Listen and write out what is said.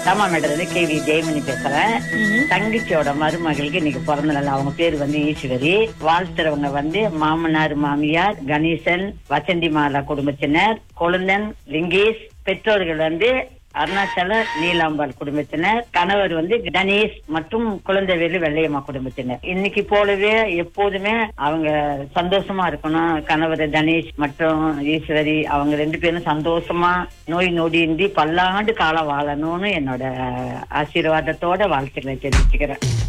தாமாமேட்டிலிருந்து K V Jayamani பேசுறேன் தங்கச்சியோட மருமகளுக்கு இன்னைக்கு பிறந்த நாள் அவங்க பேர் வந்து ஈஸ்வரி வாழ்த்துறவங்க வந்து மாமனார் மாமியார் கணேசன் வசந்தி மாலா குடும்பத்தினர் கொழுந்தன் லிங்கேஷ் பெற்றோர்கள் வந்து அருணாச்சல நீலாம்பாள் குடும்பத்தினர் கணவர் வந்து கணேஷ் மற்றும் குழந்தைவேலு வெள்ளையம்மா குடும்பத்தினர் இன்னைக்கு போலவே எப்போதுமே அவங்க சந்தோஷமா இருக்கணும் கணவர் கணேஷ் மற்றும் ஈஸ்வரி அவங்க ரெண்டு பேரும் சந்தோஷமா நோய் நொடியின்றி பல்லாண்டு காலம் வாழணும்னு என்னோட ஆசீர்வாதத்தோட வாழ்த்துக்களை தெரிவிச்சுக்கிறேன்